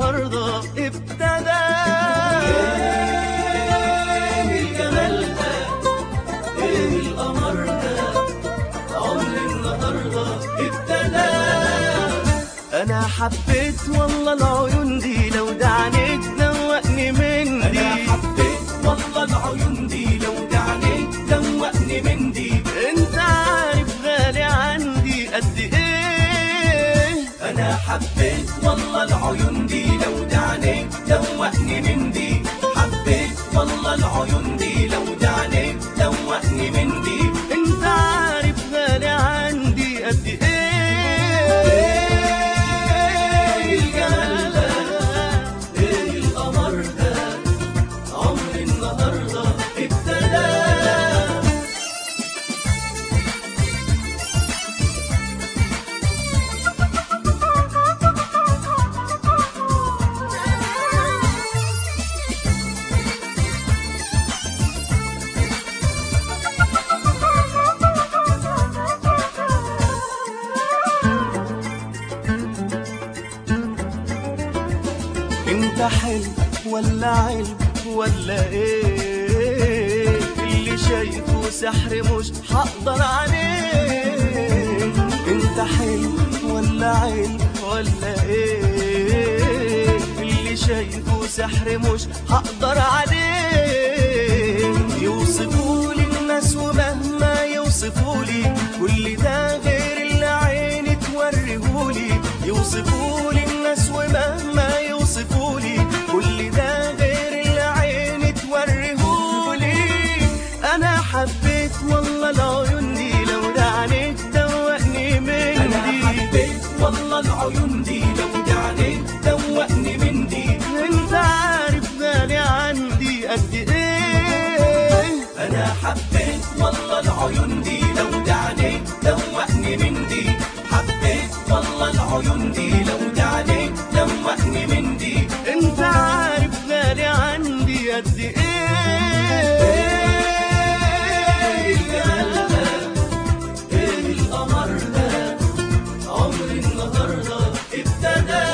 النهارده ابتدى ايه الجمال ده ايه القمر ده عمر النهارده ابتدى انا حبيت والله العيون دي لو دعنيك دوقني من دي انا حبيت والله العيون دي لو دعنيك دوقني من دي انت عارف غالي عندي قد ايه انا حبيت والله العيون دي لو دعنيك دوقني من دي حبيت والله العيون دي لو دعنيك دوقني من دي انت عارف غالي عندي قد ايه الجمال ده ايه القمر ده عمر النهارده ابتدى انت حلو ولا علم ولا ايه اللي شايفه سحر مش هقدر عليه انت حلو ولا علم ولا ايه اللي شايفه سحر مش هقدر عليه يوصفولي الناس ومهما يوصفولي كل ده غير اللي عيني توريهولي يوصفولي الناس ومهما يوصفولي كل ده غير اللي عيني توريهولي انا حبيت والله العيون دي لو دعنيك دوقني من انا دي حبيت والله العيون دي لو دعنيك دوقني من دي انت عارف غالي عندي قد ايه انا حبيت والله العيون دي لو دعنيك دوقني من دي حبيت والله العيون دي لو دعنيك دوقني من دي انت عارف غالي عندي قد ايه الجمال ده ايه القمر ده عمر النهارده ابتدى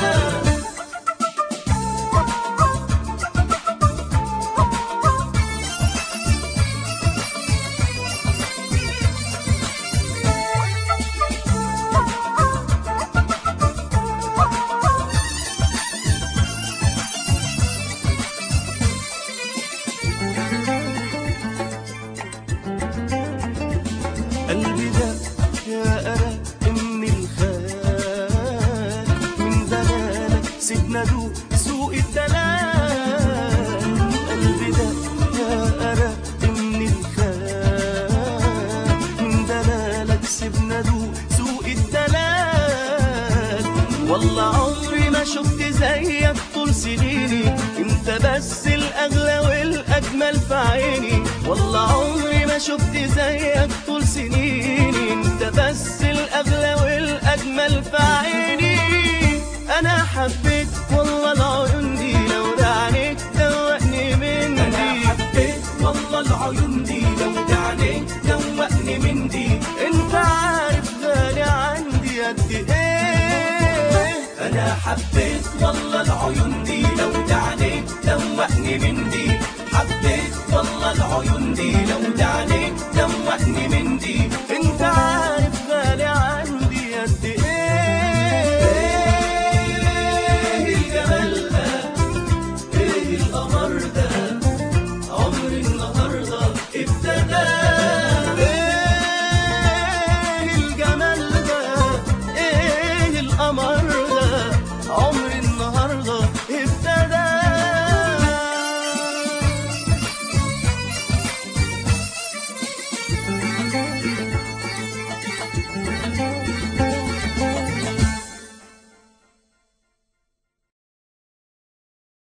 قلبي ده يا أرق من الخيال من دلالك سيبنا دوق سوق الدلال قلبي ده يا أرق من الخيال من دلالك سيبنا دوق سوق الدلال والله عمري ما شفت زيك طول سنيني انت بس الاغلى والاجمل في عيني والله عمري ما شفت زيك طول سنيني انت بس الاغلى والاجمل في عيني انا حبيت والله العيون دي لو دعنيك دوقني من انا دي حبيت والله العيون دي لو دعنيك دوقني من دي انت عارف غالي عندي قد ايه انا حبيت والله العيون دي لو دعنيك دوقني من دي حبيت والله العيون دي لو دعنيك